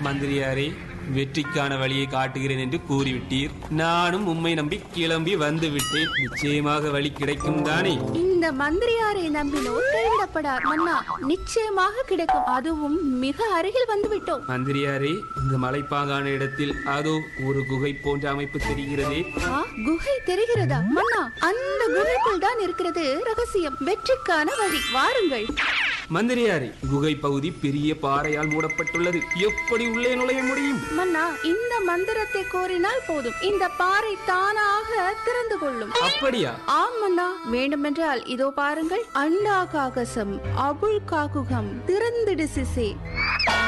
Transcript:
மந்திரியாரே வெற்றிக்கான வழியை காட்டுகிறேன் என்று கூறிவிட்டீர் நானும் உம்மை நம்பி கிளம்பி வந்து விட்டேன் நிச்சயமாக வழி கிடைக்கும் தானே இந்த மந்திரியாரை நம்பினோர் கைவிடப்படார் மன்னா நிச்சயமாக கிடைக்கும் அதுவும் மிக அருகில் வந்து விட்டோம் மந்திரியாரே இந்த மலைப்பாங்கான இடத்தில் அதோ ஒரு குகை போன்ற அமைப்பு தெரிகிறதே ஆ, குகை தெரிகிறதா மன்னா அந்த குகைக்குள் தான் இருக்கிறது ரகசியம் வெற்றிக்கான வழி வாருங்கள் மந்திரியாரே குகை பகுதி பெரிய பாறையால் மூடப்பட்டுள்ளது எப்படி உள்ளே நுழைய முடியும் மன்னா இந்த மந்திரத்தை கோரினால் போதும் இந்த பாறை தானாக திறந்து கொள்ளும் அப்படியா ஆம் மன்னா வேண்டுமென்றால் இதோ பாருங்கள் அண்டா காகசம் அபுல் காகுகம் திறந்திடு சிசே